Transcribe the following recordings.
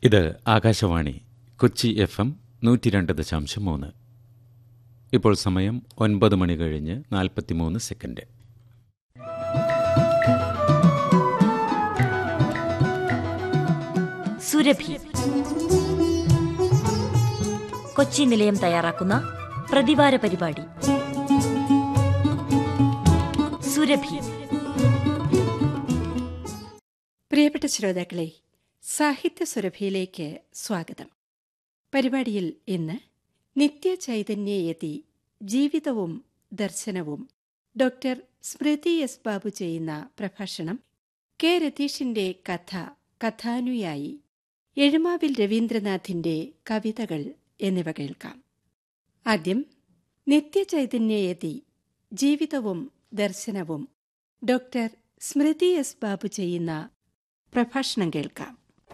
ഇത് Akashvani Kochi F M നൂറ്റി രണ്ട് ദശാംശം മൂന്ന് ഇപ്പോൾ സമയം ഒൻപത് മണി കഴിഞ്ഞ് നാൽപ്പത്തിമൂന്ന് സെക്കൻഡ് സുരഭി കൊച്ചി നിലയം തയ്യാറാക്കുന്ന പ്രതിവാര പരിപാടി സുരഭി പ്രിയപ്പെട്ട ശ്രോതാക്കളെ സാഹിത്യ സുരഭിയിലേക്ക് സ്വാഗതം പരിപാടിയിൽ ഇന്ന് നിത്യ ചൈതന്യയതി ജീവിതവും ദർശനവും ഡോക്ടർ സ്മൃതി എസ് ബാബു ചെയ്യുന്ന പ്രഭാഷണം കെ രതീഷിന്റെ കഥ കഥാനുയായി എഴുമാവിൽ രവീന്ദ്രനാഥിന്റെ കവിതകൾ എന്നിവ കേൾക്കാം ആദ്യം നിത്യചൈതന്യയതി ജീവിതവും ദർശനവും ഡോക്ടർ സ്മൃതി എസ് ബാബു ചെയ്യുന്ന പ്രഭാഷണം കേൾക്കാം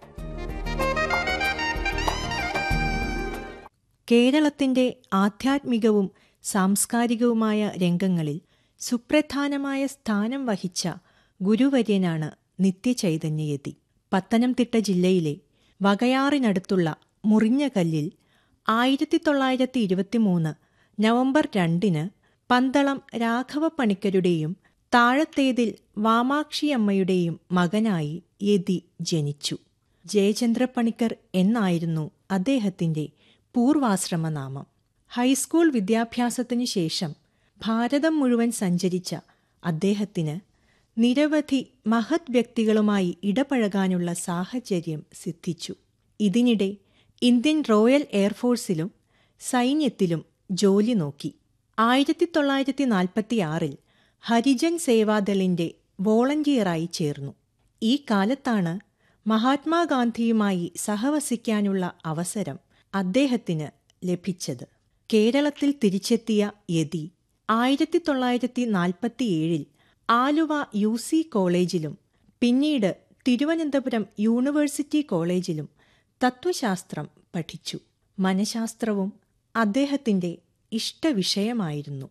കേരളത്തിന്റെ ആധ്യാത്മികവും സാംസ്കാരികവുമായ രംഗങ്ങളിൽ സുപ്രധാനമായ സ്ഥാനം വഹിച്ച ഗുരുവര്യനാണ് നിത്യചൈതന്യയതി പത്തനംതിട്ട ജില്ലയിലെ വകയാറിനടുത്തുള്ള മുറിഞ്ഞകല്ലിൽ ആയിരത്തി തൊള്ളായിരത്തി ഇരുപത്തിമൂന്ന് നവംബർ രണ്ടിന് പന്തളം രാഘവ പണിക്കരുടെയും താഴത്തേതിൽ വാമാക്ഷിയമ്മയുടെയും മകനായി യതി ജനിച്ചു ജയചന്ദ്ര പണിക്കർ എന്നായിരുന്നു അദ്ദേഹത്തിന്റെ പൂർവാശ്രമനാമം ഹൈസ്കൂൾ വിദ്യാഭ്യാസത്തിനു ശേഷം ഭാരതം മുഴുവൻ സഞ്ചരിച്ച അദ്ദേഹത്തിന് നിരവധി മഹത് വ്യക്തികളുമായി ഇടപഴകാനുള്ള സാഹചര്യം സിദ്ധിച്ചു ഇതിനിടെ ഇന്ത്യൻ റോയൽ എയർഫോഴ്സിലും സൈന്യത്തിലും ജോലി നോക്കി ആയിരത്തി തൊള്ളായിരത്തി നാൽപ്പത്തിയാറിൽ ഹരിജൻ സേവാദളിന്റെ വോളണ്ടിയറായി ചേർന്നു ഈ കാലത്താണ് മഹാത്മാഗാന്ധിയുമായി സഹവസിക്കാനുള്ള അവസരം അദ്ദേഹത്തിന് ലഭിച്ചത് കേരളത്തിൽ തിരിച്ചെത്തിയ യതി ആയിരത്തി തൊള്ളായിരത്തി നാൽപ്പത്തിയേഴിൽ ആലുവ യു സി കോളേജിലും പിന്നീട് തിരുവനന്തപുരം യൂണിവേഴ്സിറ്റി കോളേജിലും തത്വശാസ്ത്രം പഠിച്ചു മനഃശാസ്ത്രവും അദ്ദേഹത്തിന്റെ ഇഷ്ടവിഷയമായിരുന്നു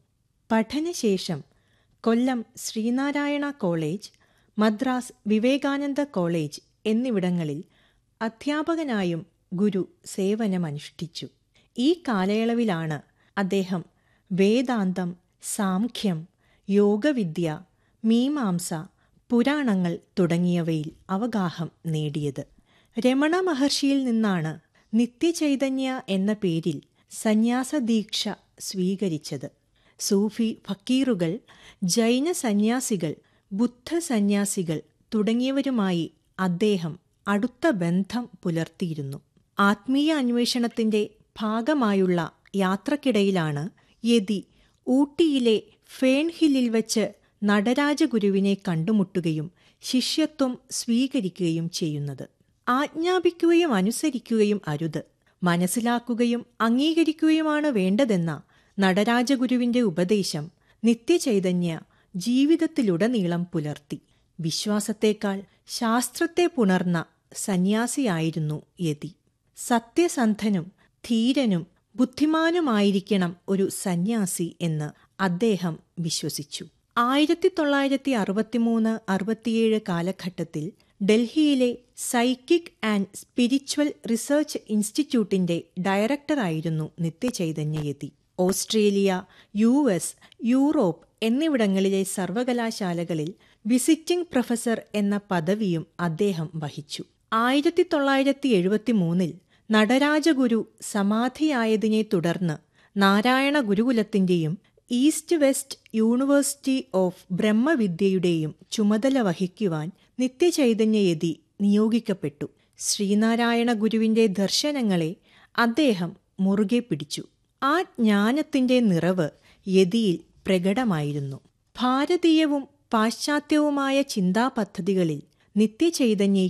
പഠനശേഷം കൊല്ലം ശ്രീനാരായണ കോളേജ് മദ്രാസ് വിവേകാനന്ദ കോളേജ് എന്നിവിടങ്ങളിൽ അധ്യാപകനായും ഗുരു സേവനമനുഷ്ഠിച്ചു ഈ കാലയളവിലാണ് അദ്ദേഹം വേദാന്തം സാംഖ്യം യോഗവിദ്യ മീമാംസ പുരാണങ്ങൾ തുടങ്ങിയവയിൽ അവഗാഹം നേടിയത് രമണ മഹർഷിയിൽ നിന്നാണ് നിത്യചൈതന്യ എന്ന പേരിൽ സന്യാസദീക്ഷ സ്വീകരിച്ചത് സൂഫി ഫക്കീറുകൾ ജൈന സന്യാസികൾ ബുദ്ധ സന്യാസികൾ തുടങ്ങിയവരുമായി അദ്ദേഹം അടുത്ത ബന്ധം പുലർത്തിയിരുന്നു ആത്മീയ അന്വേഷണത്തിന്റെ ഭാഗമായുള്ള യാത്രക്കിടയിലാണ് യതി ഊട്ടിയിലെ ഫേൺഹില്ലിൽ വച്ച് നടരാജഗുരുവിനെ കണ്ടുമുട്ടുകയും ശിഷ്യത്വം സ്വീകരിക്കുകയും ചെയ്യുന്നത് ആജ്ഞാപിക്കുകയും അനുസരിക്കുകയും അരുത് മനസ്സിലാക്കുകയും അംഗീകരിക്കുകയുമാണ് വേണ്ടതെന്ന നടരാജഗുരുവിന്റെ ഉപദേശം നിത്യചൈതന്യ ജീവിതത്തിലുടനീളം പുലർത്തി വിശ്വാസത്തേക്കാൾ ശാസ്ത്രത്തെ പുണർന്ന സന്യാസിയായിരുന്നു യതി സത്യസന്ധനും ധീരനും ബുദ്ധിമാനുമായിരിക്കണം ഒരു സന്യാസി എന്ന് അദ്ദേഹം വിശ്വസിച്ചു ആയിരത്തി തൊള്ളായിരത്തി അറുപത്തിമൂന്ന് അറുപത്തിയേഴ് കാലഘട്ടത്തിൽ ഡൽഹിയിലെ സൈക്കിക് ആൻഡ് സ്പിരിച്വൽ റിസർച്ച് ഇൻസ്റ്റിറ്റ്യൂട്ടിന്റെ ഡയറക്ടറായിരുന്നു Nithya Chaitanya Yati Australia U S Europe എന്നിവിടങ്ങളിലെ സർവകലാശാലകളിൽ വിസിറ്റിംഗ് പ്രൊഫസർ എന്ന പദവിയും അദ്ദേഹം വഹിച്ചു ആയിരത്തി തൊള്ളായിരത്തി എഴുപത്തിമൂന്നിൽ നടരാജഗുരു സമാധിയായതിനെ തുടർന്ന് നാരായണ ഗുരുകുലത്തിന്റെയും ഈസ്റ്റ് വെസ്റ്റ് യൂണിവേഴ്സിറ്റി ഓഫ് ബ്രഹ്മവിദ്യയുടെയും ചുമതല വഹിക്കുവാൻ നിത്യചൈതന്യയതി നിയോഗിക്കപ്പെട്ടു ശ്രീനാരായണ ഗുരുവിന്റെ ദർശനങ്ങളെ അദ്ദേഹം മുറുകെ പിടിച്ചു ആ ജ്ഞാനത്തിന്റെ നിറവ് യതിയിൽ പ്രകടമായിരുന്നു ഭാരതീയവും പാശ്ചാത്യവുമായ ചിന്താപദ്ധതികളിൽ നിത്യചൈതന്യയ്ക്ക്